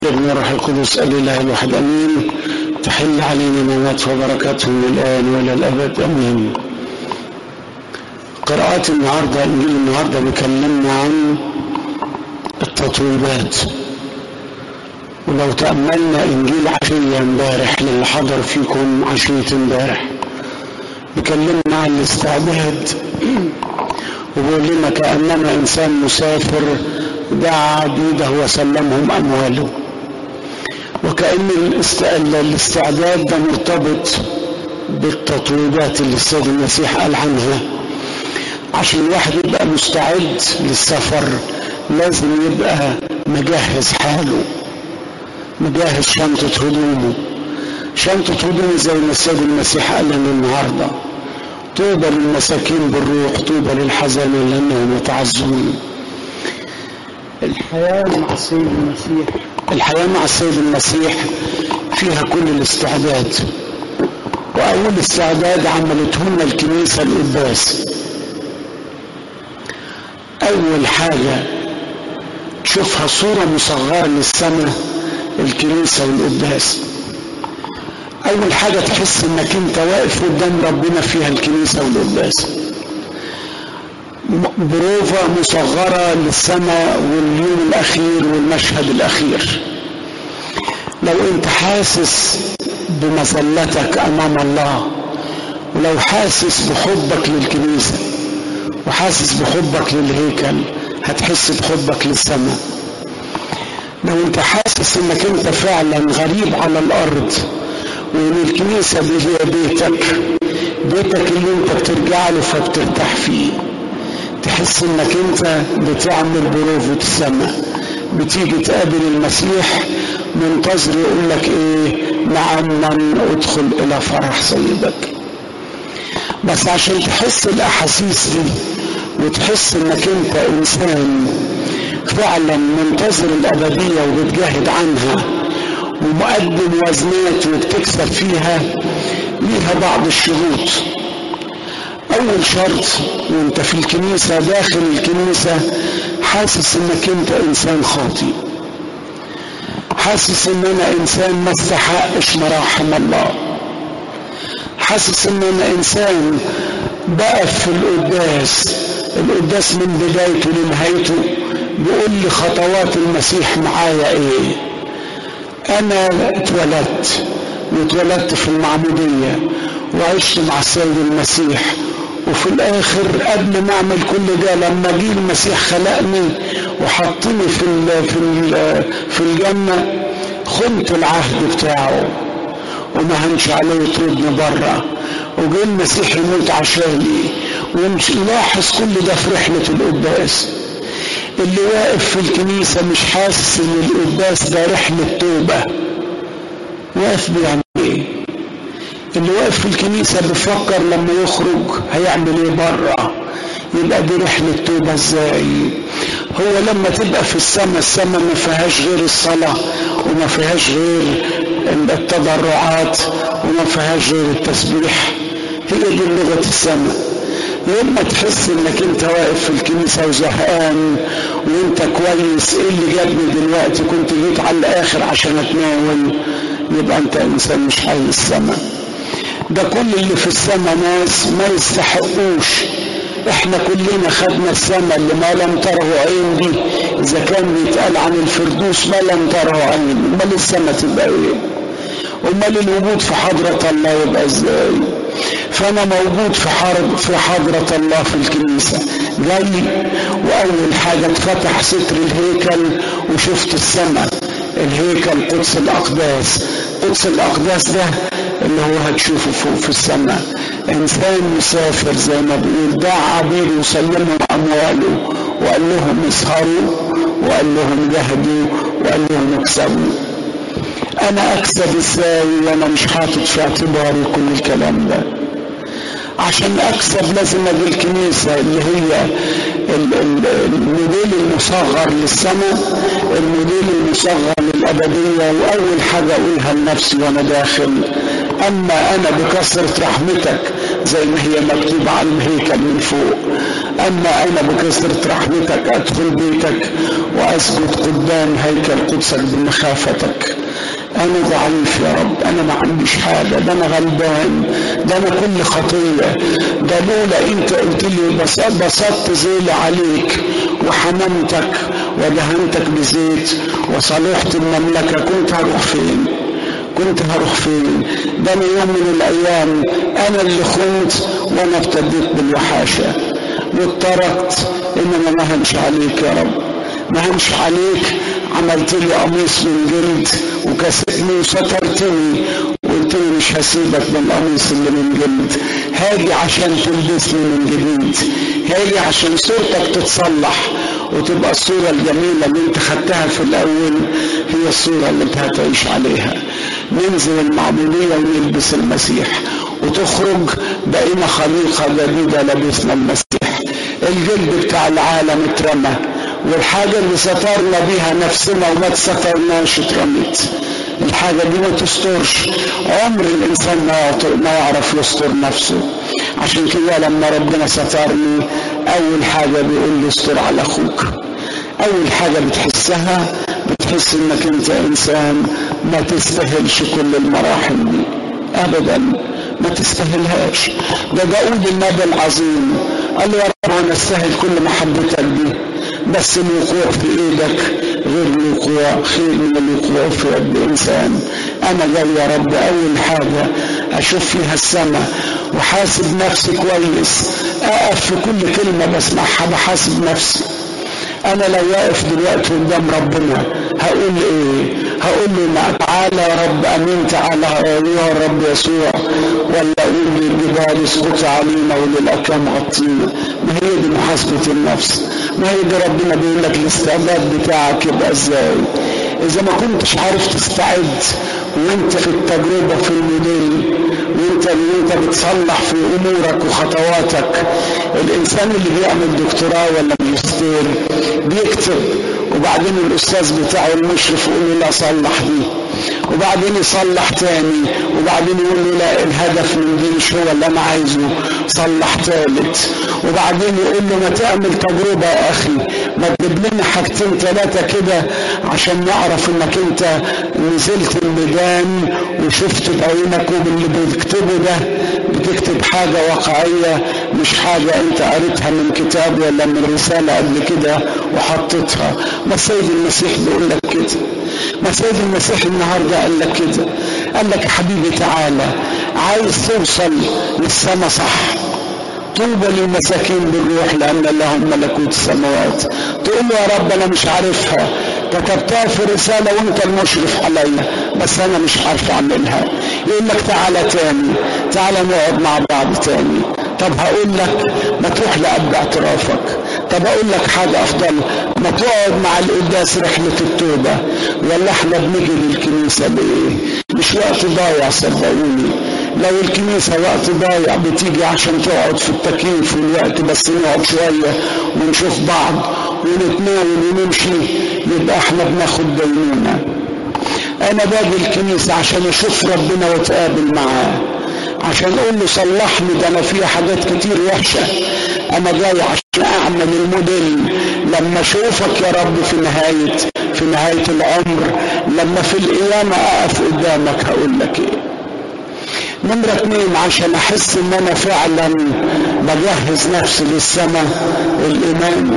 ابن الروح القدس الاله الواحد امين تحل علينا نعمات وبركاته من الان والى الابد امين قراءات النهارده انجيل النهارده بيكلمنا عن التطويبات ولو تاملنا انجيل عشيه امبارح للي حضر فيكم عشيه امبارح بيكلمنا عن الاستعداد وبيقول لنا كاننا انسان مسافر دعا عبيده وسلمهم امواله وكأن الاستعداد ده مرتبط بالتطويبات اللي السيد المسيح قال عنها عشان الواحد يبقى مستعد للسفر لازم يبقى مجهز حاله مجهز شنطة هدومه شنطة هدومه زي ما السيد المسيح قال لنا النهارده طوبى للمساكين بالروح طوبى للحزانين لانهم يتعزون الحياة مع السيد المسيح الحياة مع السيد المسيح فيها كل الاستعداد وأول استعداد عملته لنا الكنيسة القداس أول حاجة تشوفها صورة مصغرة للسماء الكنيسة والقداس أول حاجة تحس إنك أنت واقف قدام ربنا فيها الكنيسة والقداس بروفة مصغرة للسماء واليوم الأخير والمشهد الأخير لو أنت حاسس بمذلتك أمام الله ولو حاسس بحبك للكنيسة وحاسس بحبك للهيكل هتحس بحبك للسماء لو انت حاسس انك انت فعلا غريب على الارض وان الكنيسه دي هي بيتك بيتك اللي انت بترجع له فبترتاح فيه تحس انك انت بتعمل بروفة السماء بتيجي تقابل المسيح منتظر يقول لك ايه نعم ادخل الى فرح سيدك بس عشان تحس الاحاسيس دي وتحس انك انت انسان فعلا منتظر الابدية وبتجاهد عنها ومقدم وزنات وبتكسب فيها ليها بعض الشروط اول شرط وانت في الكنيسة داخل الكنيسة حاسس انك انت انسان خاطئ حاسس ان انا انسان ما استحقش مراحم الله حاسس ان انا انسان بقف في القداس القداس من بدايته لنهايته بيقول لي خطوات المسيح معايا ايه انا اتولدت واتولدت في المعمودية وعشت مع السيد المسيح وفي الاخر قبل ما اعمل كل ده لما جه المسيح خلقني وحطني في ال في ال في الجنه خنت العهد بتاعه وما هنش عليه يطردني بره وجه المسيح يموت عشاني ومش يلاحظ كل ده في رحله القداس اللي واقف في الكنيسه مش حاسس ان القداس ده رحله توبه واقف بيعمل ايه اللي واقف في الكنيسة بيفكر لما يخرج هيعمل ايه بره يبقى دي رحلة توبة ازاي هو لما تبقى في السماء السماء ما فيهاش غير الصلاة وما فيهاش غير التضرعات وما فيهاش غير التسبيح هي دي لغة السماء لما تحس انك انت واقف في الكنيسة وزهقان وانت كويس ايه اللي جابني دلوقتي كنت جيت على الاخر عشان اتناول يبقى انت انسان مش حي السماء ده كل اللي في السماء ناس ما يستحقوش احنا كلنا خدنا السماء اللي ما لم تره عين دي اذا كان بيتقال عن الفردوس ما لم تره عين امال السماء تبقى ايه امال الوجود في حضرة الله يبقى ازاي فانا موجود في حرب في حضرة الله في الكنيسة جاي واول حاجة اتفتح ستر الهيكل وشفت السماء الهيكل قدس الاقداس قدس الاقداس ده اللي هو هتشوفه فوق في السماء انسان مسافر زي ما بيقول دعا عبيد وسلمهم امواله وقال لهم اسهروا وقال لهم جهدوا وقال لهم اكسبوا انا اكسب ازاي وانا مش حاطط في اعتباري كل الكلام ده عشان اكسب لازم اجي الكنيسه اللي هي الموديل المصغر للسماء الموديل المصغر للابديه واول حاجه اقولها لنفسي وانا داخل أما أنا بكثرة رحمتك زي ما هي مكتوبة على الهيكل من فوق أما أنا بكثرة رحمتك أدخل بيتك وأسجد قدام هيكل قدسك بمخافتك أنا ضعيف يا رب أنا ما عنديش حاجة ده أنا غلبان ده أنا كل خطية ده لولا أنت قلت لي بسطت زيل عليك وحممتك ودهنتك بزيت وصلحت المملكة كنت هروح فين؟ كنت هروح فين؟ ده أنا يوم من الأيام أنا اللي خنت وأنا ابتديت بالوحاشة واتركت إنما ما همش عليك يا رب ما همش عليك عملت لي قميص من جلد وكسبني وسترتني وقلت لي مش هسيبك بالقميص اللي من جلد هاجي عشان تلبسني من جديد هاجي عشان صورتك تتصلح وتبقى الصورة الجميلة اللي انت خدتها في الأول هي الصورة اللي انت هتعيش عليها ننزل المعمودية ونلبس المسيح وتخرج بقينا خليقة جديدة لبسنا المسيح الجلد بتاع العالم اترمى والحاجة اللي سترنا بيها نفسنا وما تسترناش اترمت الحاجة دي ما تسترش عمر الإنسان ما يعرف يستر نفسه عشان كده لما ربنا سترني أول حاجة بيقول لي استر على أخوك أول حاجة بتحسها بتحس إنك أنت إنسان ما تستاهلش كل المراحل دي أبدا ما تستاهلهاش ده داود النبي العظيم قال له يا رب أنا أستاهل كل محبتك دي بس الوقوع في ايدك غير الوقوع خير من الوقوع في يد انسان انا جاي يا رب اول حاجه اشوف فيها السماء وحاسب نفسي كويس اقف في كل كلمه بسمعها بحاسب نفسي انا لو واقف دلوقتي قدام ربنا هقول ايه هقول له ما تعالى يا رب امين تعالى يا رب يسوع ولا اقول للجبال اسقطي علينا وللاكام غطينا ما هي دي محاسبه النفس ما هي دي ربنا بيقول لك الاستعداد بتاعك يبقى ازاي اذا ما كنتش عارف تستعد وانت في التجربه في الموديل وانت وانت بتصلح في امورك وخطواتك الانسان اللي بيعمل دكتوراه ولا ماجستير بيكتب وبعدين الاستاذ بتاعه المشرف يقول له لا صلح دي وبعدين يصلح تاني وبعدين يقول له لا الهدف من دي مش هو اللي انا عايزه صلح تالت وبعدين يقول له ما تعمل تجربه يا اخي ما تجيب لنا حاجتين ثلاثه كده عشان نعرف انك انت نزلت الميدان وشفت بعينك وباللي بتكتبه ده بتكتب حاجه واقعيه مش حاجه انت قريتها من كتاب ولا من رساله قبل كده وحطيتها ما السيد المسيح بيقول لك كده ما السيد المسيح النهارده قال لك كده قال لك يا حبيبي تعالى عايز توصل للسما صح طوبى للمساكين بالروح لان لهم ملكوت السماوات تقول له يا رب انا مش عارفها كتبتها في رسالة وانت المشرف عليا بس انا مش عارف اعملها يقول لك تعالى تاني تعالى نقعد مع بعض تاني طب هقول لك ما تروح لأب اعترافك طب اقول لك حاجة افضل ما تقعد مع القداس رحلة التوبة ولا احنا بنيجي للكنيسة ليه مش وقت ضايع صدقوني لو الكنيسة وقت ضايع بتيجي عشان تقعد في التكييف والوقت بس نقعد شوية ونشوف بعض ونتناول ونمشي يبقى احنا بناخد دينونة انا باجي الكنيسة عشان اشوف ربنا واتقابل معاه عشان اقول له صلحني ده انا فيها حاجات كتير وحشة انا جاي عشان اعمل الموديل لما اشوفك يا رب في نهاية في نهاية العمر لما في القيامة اقف قدامك هقول لك ايه نمرة اتنين عشان احس ان انا فعلا بجهز نفسي للسماء الايمان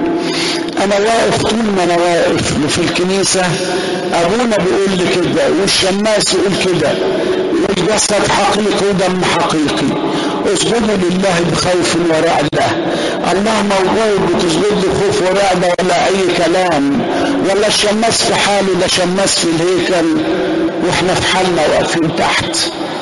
انا واقف طول ما انا واقف في الكنيسة ابونا بيقول لي كده والشماس يقول كده والجسد حقيقي ودم حقيقي اسجدوا لله بخوف ورعدة الله موجود بتسجد له خوف ورعدة ولا اي كلام ولا الشماس في حاله ده شماس في الهيكل واحنا في حالنا واقفين تحت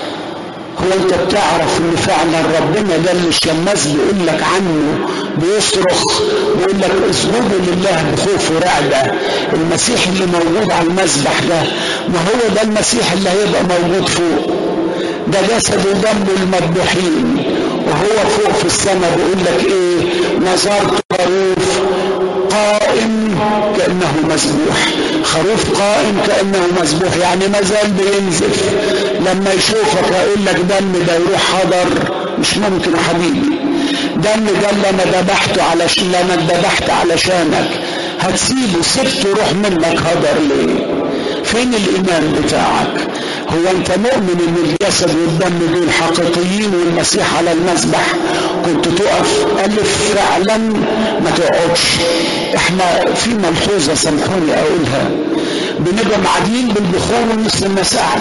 هو انت بتعرف ان فعلا ربنا ده اللي الشماس بيقول لك عنه بيصرخ بيقول لك اسجدوا لله بخوف ورعدة المسيح اللي موجود على المسبح ده ما هو ده المسيح اللي هيبقى موجود فوق ده جسد ودم المذبوحين وهو فوق في السماء بيقول لك ايه نظرت خروف قائم كانه مسبوح الخروف قائم كأنه مذبوح يعني ما زال بينزف لما يشوفك يقول لك دم ده يروح حضر مش ممكن يا حبيبي دم ده اللي انا ذبحته علشان اللي انا ذبحت علشانك هتسيبه سبته يروح منك هدر ليه فين الايمان بتاعك هو انت مؤمن ان الجسد والدم دول حقيقيين والمسيح على المذبح كنت تقف الف فعلا ما تقعدش احنا في ملحوظه سامحوني اقولها بنبقى معديين بالبخور مثل الناس قاعد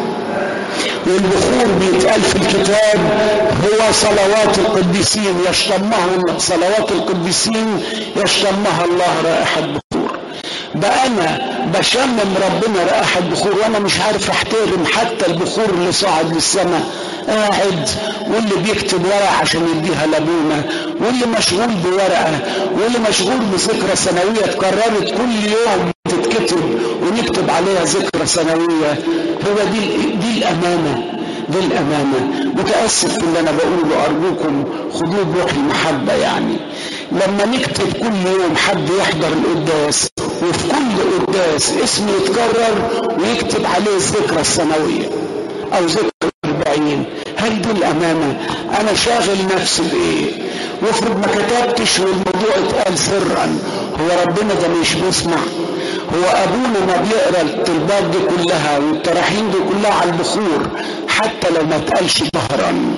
والبخور بيتقال في الكتاب هو صلوات القديسين يشتمها صلوات القديسين يشتمها الله رائحة بخور بقى انا بشمم ربنا رائحة بخور وانا مش عارف احترم حتى البخور اللي صعد للسماء قاعد واللي بيكتب ورقة عشان يديها لابونا واللي مشغول بورقة واللي مشغول بذكرى سنوية اتكررت كل يوم تتكتب ونكتب عليها ذكرى سنوية هو دي, دي الأمانة دي الأمانة متأسف في اللي أنا بقوله أرجوكم خذوه بروح المحبة يعني لما نكتب كل يوم حد يحضر القداس وفي كل قداس اسمه يتكرر ويكتب عليه الذكرى السنوية أو ذكرى الأربعين هل دي الأمانة أنا شاغل نفسي بإيه وافرض ما كتبتش والموضوع اتقال سرا هو ربنا ده مش بيسمع هو ابونا ما بيقرا الطلبات دي كلها والتراحيم دي كلها على البخور حتى لو ما اتقالش ظهرا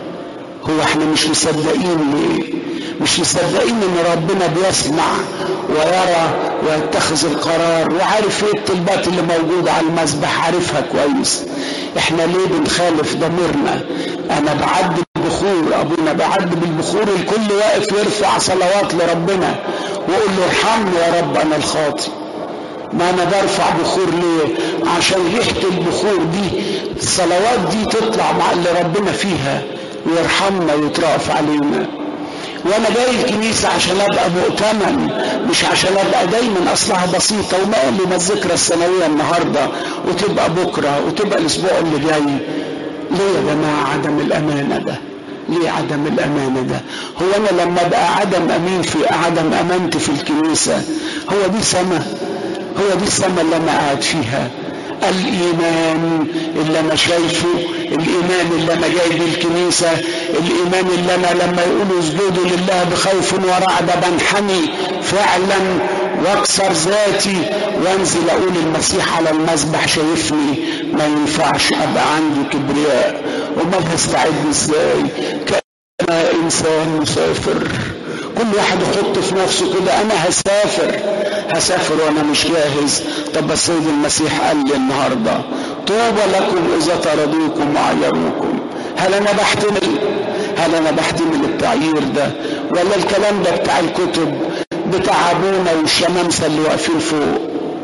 هو احنا مش مصدقين ليه مش مصدقين ان ربنا بيسمع ويرى ويتخذ القرار وعارف ايه الطلبات اللي موجودة على المذبح عارفها كويس احنا ليه بنخالف ضميرنا انا بعد بالبخور ابونا بعد بالبخور الكل واقف يرفع صلوات لربنا ويقول له ارحمني يا رب انا الخاطئ ما انا برفع بخور ليه عشان ريحة البخور دي الصلوات دي تطلع مع اللي ربنا فيها ويرحمنا ويترأف علينا وانا جاي الكنيسة عشان ابقى مؤتمن مش عشان ابقى دايما اصلها بسيطة ومالي ما الذكرى السنوية النهاردة وتبقى بكرة وتبقى الاسبوع اللي جاي ليه يا جماعة عدم الامانة ده ليه عدم الامانة ده هو انا لما ابقى عدم امين في عدم امانتي في الكنيسة هو دي سما هو دي السما اللي انا قاعد فيها الايمان اللي انا شايفه الايمان اللي انا جاي بيه الكنيسه الايمان اللي انا لما يقولوا اسجدوا لله بخوف ورعد بنحني فعلا واكسر ذاتي وانزل اقول المسيح على المذبح شايفني ما ينفعش ابقى عندي كبرياء امال هستعد ازاي كأنا انسان مسافر كل واحد يحط في نفسه كده انا هسافر هسافر وانا مش جاهز طب السيد المسيح قال لي النهارده طوبى لكم اذا طردوكم وعيروكم هل انا بحتمل هل انا بحتمل التعيير ده ولا الكلام ده بتاع الكتب بتاع ابونا والشمامسه اللي واقفين فوق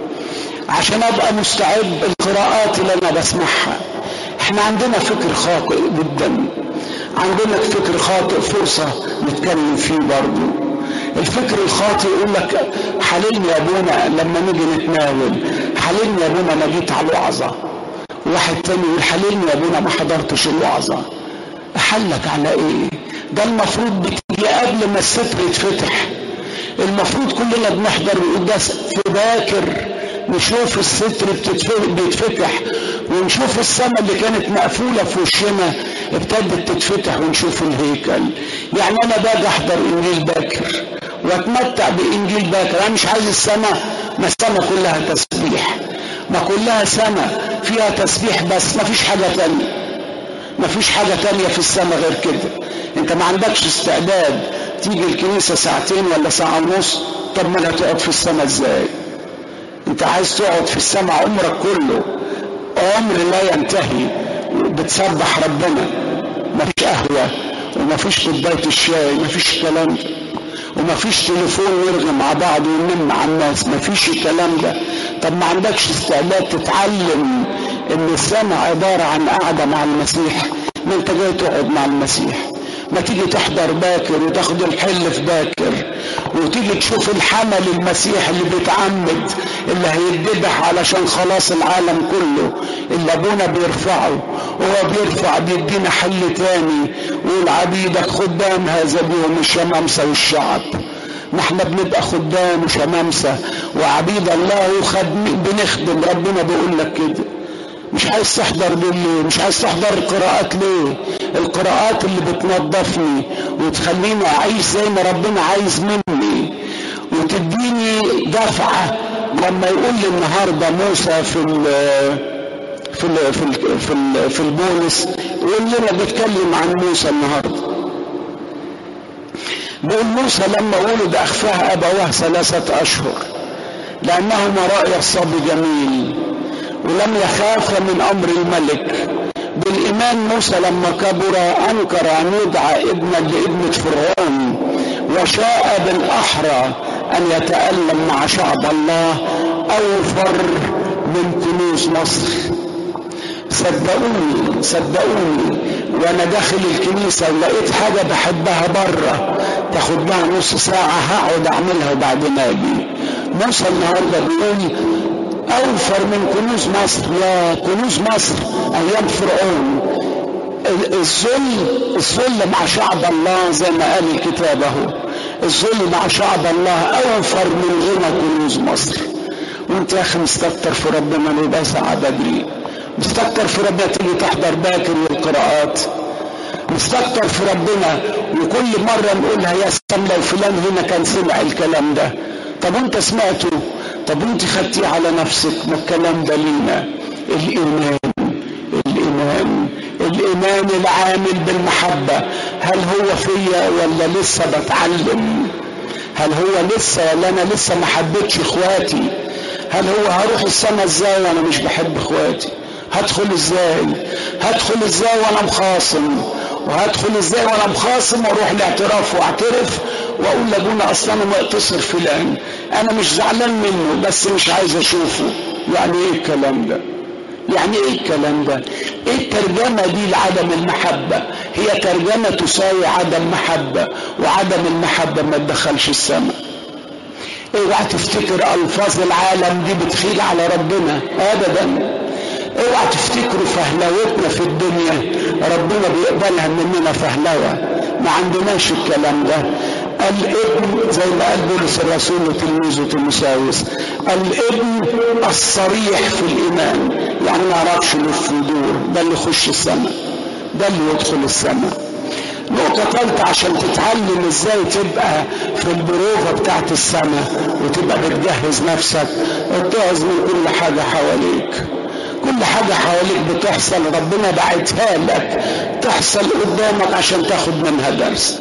عشان ابقى مستعد القراءات اللي انا بسمعها احنا عندنا فكر خاطئ جدا عندنا فكر خاطئ فرصة نتكلم فيه برضه الفكر الخاطئ يقول لك حللني يا ابونا لما نيجي نتناول حللني يا ابونا انا جيت على الوعظة واحد تاني يقول حللني يا ابونا ما حضرتش الوعظة احلك على ايه ده المفروض بتيجي قبل ما الستر يتفتح المفروض كلنا بنحضر القداس في باكر نشوف الستر بيتفتح ونشوف السماء اللي كانت مقفولة في وشنا ابتدت تتفتح ونشوف الهيكل يعني انا باجي احضر انجيل باكر واتمتع بانجيل باكر انا مش عايز السماء ما السماء كلها تسبيح ما كلها سماء فيها تسبيح بس ما فيش حاجة تانية ما فيش حاجة تانية في السماء غير كده انت ما عندكش استعداد تيجي الكنيسة ساعتين ولا ساعة ونص طب ما هتقعد في السماء ازاي انت عايز تقعد في السماء عمرك كله عمر لا ينتهي بتسبح ربنا ما فيش قهوة وما فيش كوباية الشاي ما فيش كلام وما فيش تليفون نرغي مع بعض وننم مع الناس ما فيش الكلام ده طب ما عندكش استعداد تتعلم ان السماء عبارة عن قعدة مع المسيح ما انت جاي تقعد مع المسيح ما تيجي تحضر باكر وتاخد الحل في باكر وتيجي تشوف الحمل المسيح اللي بيتعمد اللي هيتذبح علشان خلاص العالم كله اللي ابونا بيرفعه وهو بيرفع بيدينا حل تاني ويقول عبيدك خدام هذا بيهم الشمامسه والشعب ما احنا بنبقى خدام وشمامسة وعبيد الله وخدم بنخدم ربنا بيقول لك كده مش عايز تحضر ليه مش عايز تحضر القراءات ليه القراءات اللي بتنظفني وتخليني اعيش زي ما ربنا عايز مني وتديني دفعة لما يقول لي النهاردة موسى في ال في ال في ال في, ال في البولس يقول لنا بيتكلم عن موسى النهارده بيقول موسى لما ولد اخفاه ابواه ثلاثة اشهر لانهما رأي الصبي جميل ولم يخاف من امر الملك بالايمان موسى لما كبر انكر ان يدعى ابنا لابنة فرعون وشاء بالاحرى ان يتألم مع شعب الله اوفر من كنوز مصر صدقوني صدقوني وانا داخل الكنيسة ولقيت حاجة بحبها بره تاخد لها نص ساعة هقعد اعملها وبعد ما اجي موسى النهاردة بيقول اوفر من كنوز مصر يا كنوز مصر ايام فرعون الذل الذل مع شعب الله زي ما قال الكتاب اهو الذل مع شعب الله اوفر من غنى كنوز مصر وانت يا اخي مستكتر في ربنا ليه بقى ساعة بدري مستكتر في ربنا تيجي تحضر باكر والقراءات مستكتر في ربنا وكل مرة نقولها يا سلام لو فلان هنا كان سمع الكلام ده طب انت سمعته طب انت خدتيه على نفسك ما الكلام ده لينا الايمان الايمان الايمان العامل بالمحبة هل هو فيا ولا لسه بتعلم هل هو لسه ولا انا لسه ما حبيتش اخواتي هل هو هروح السما ازاي وانا مش بحب اخواتي هدخل ازاي هدخل ازاي وانا مخاصم وهدخل ازاي وانا مخاصم واروح الاعتراف واعترف واقول لابونا اصلا انا مقتصر فلان انا مش زعلان منه بس مش عايز اشوفه يعني ايه الكلام ده يعني ايه الكلام ده ايه الترجمة دي لعدم المحبة هي ترجمة تساوي عدم محبة وعدم المحبة ما تدخلش السماء اوعى تفتكر الفاظ العالم دي بتخيل على ربنا ابدا اوعى تفتكروا فهلوتنا في الدنيا ربنا بيقبلها مننا فهلوة ما عندناش الكلام ده الابن زي ما قال بولس الرسول لتلميذه تيموساوس الابن الصريح في الايمان يعني ما يعرفش لف ودور ده اللي يخش السماء ده اللي يدخل السماء نقطة ثالثة عشان تتعلم ازاي تبقى في البروفة بتاعت السماء وتبقى بتجهز نفسك اتعظ من كل حاجة حواليك كل حاجة حواليك بتحصل ربنا بعتها لك تحصل قدامك عشان تاخد منها درس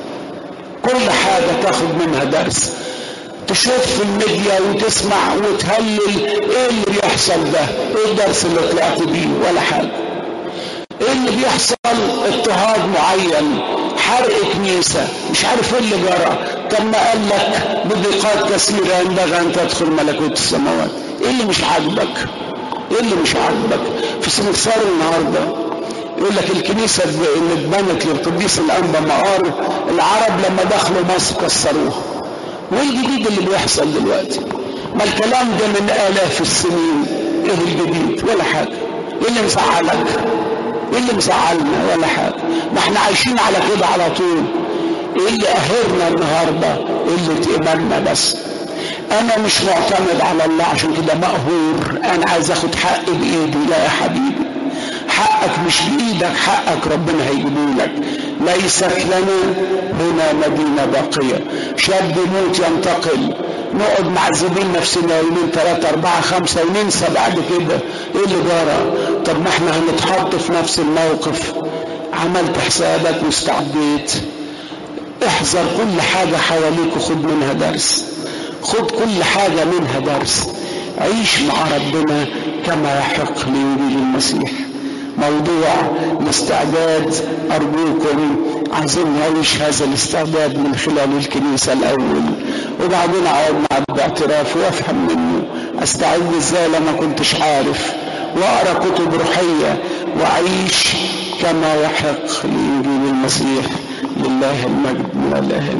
كل حاجة تاخد منها درس تشوف في الميديا وتسمع وتهلل ايه اللي بيحصل ده ايه الدرس اللي طلعت بيه ولا حاجة ايه اللي بيحصل اضطهاد معين حرق كنيسة مش عارف ايه اللي جرى طب ما قال لك بضيقات كثيرة ينبغي ان تدخل ملكوت السماوات ايه اللي مش عاجبك ايه اللي مش عاجبك في سمسار النهارده يقول لك الكنيسة اللي اتبنت للقديس الأنبا مقار العرب لما دخلوا مصر كسروها وايه الجديد اللي بيحصل دلوقتي ما الكلام ده من آلاف السنين ايه الجديد ولا حاجة ايه اللي مزعلك ايه اللي مزعلنا ولا حاجة ما احنا عايشين على كده على طول ايه اللي قهرنا النهاردة اللي ايماننا بس انا مش معتمد على الله عشان كده مقهور انا عايز اخد حقي بايدي لا يا حبيبي حقك مش بايدك حقك ربنا هيجيبه لك ليست لنا هنا مدينة باقية شاب يموت ينتقل نقعد معذبين نفسنا يومين ثلاثة أربعة خمسة وننسى بعد كده إيه اللي جرى؟ طب ما إحنا هنتحط في نفس الموقف عملت حسابك واستعديت احذر كل حاجة حواليك وخد منها درس خد كل حاجة منها درس عيش مع ربنا كما يحق لإنجيل المسيح موضوع الاستعداد أرجوكم عايزين نعيش هذا الاستعداد من خلال الكنيسة الأول وبعدين أقعد مع باعتراف وأفهم منه أستعد إزاي لما كنتش عارف وأقرأ كتب روحية وأعيش كما يحق لإنجيل المسيح لله المجد من الله